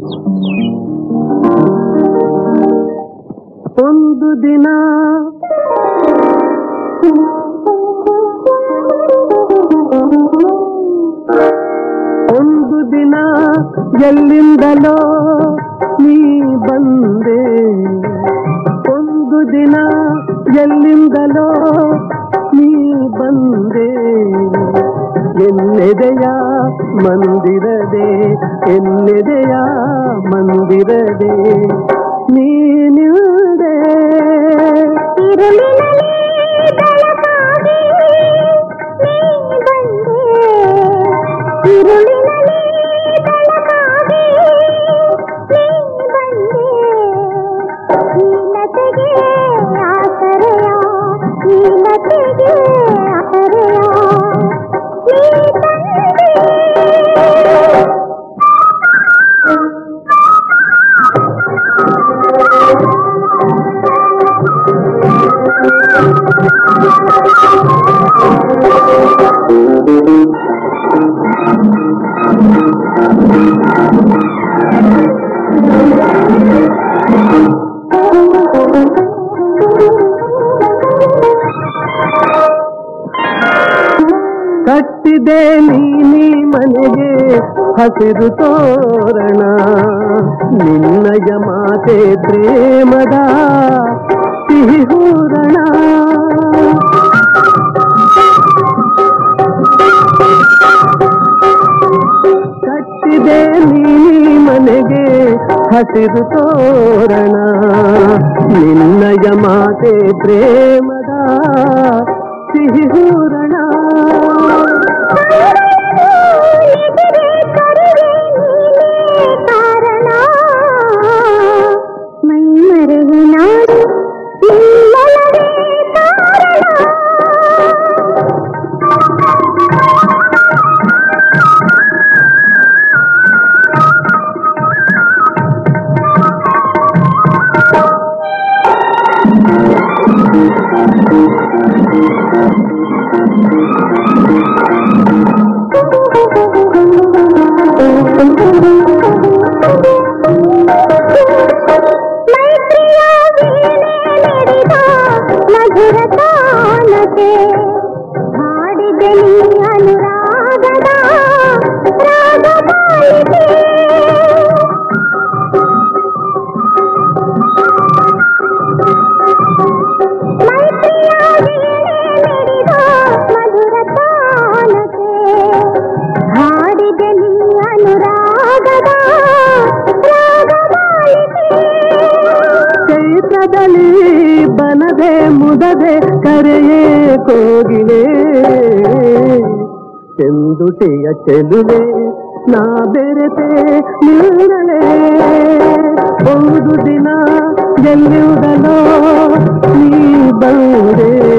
ಒಂದು ದಿನ ಒಂದು ದಿನ ಎಲ್ಲಿಂದಲೋ ನೀ ಬಂದೆ ಒಂದು ದಿನ ಎಲ್ಲಿಂದಲೋ ನೀ ಬಂದೆ ಎನ್ನೆದೆಯ ಮಂದಿರದೆ ಎನ್ನೆದೆಯ ಮಂದಿರದೆ ನೀನಿಲ್ದೆ ಕಟ್ಟಿದೆ ನೀನಿ ಮನೆಗೆ ಹಸಿರು ತೋರಣ ನಿನ್ನಯ ಮಾತೆ ಪ್ರೇಮದ ಸಿಹಿ ಹೂರಣ ಕಟ್ಟಿದೆ ನೀನಿ ಮನೆಗೆ ಹಸಿರು ತೋರಣ ನಿನ್ನಯ ಮಾತೆ ಪ್ರೇಮದ ಸಿಹಿ ಹೂರಣ ಮೈ ಮರೆಗೆ ನಾಡು ನಿಲ್ಲಲವೇ ಕಾರಣ ಮೈತ್ರಿಯ ವೀಣೆ ನಡೆದ ಮಧುರ ತಾನತೆ ಹಾಡಿದೆ ನೀ ಅನುರಾಗದ ರಾಗಮಾಲಿಕೆ ಮೈತ್ರಿಯ ವೀಣೆ ನಡೆದ ಮಧುರ ತಾನತೆ ಹಾಡಿದೆ ನೀ ಅನುರಾಗದ ರಾಗಮಾಲಿಕೆ ಚೈತ್ರದಲ್ಲಿ ಬನದೆ ಮುದದೆ ಕರೆಯೇ ಕೋಗಿಲೆ ಚೆಂದುಟಿಯ ಚೆಲುವೆ ನಾ ಬೆರೆತೆ ನೀರಲೆ ಒಂದು ದಿನ ಎಲ್ಲಿರುವುದಲೋ ನೀ ಬಂದೆ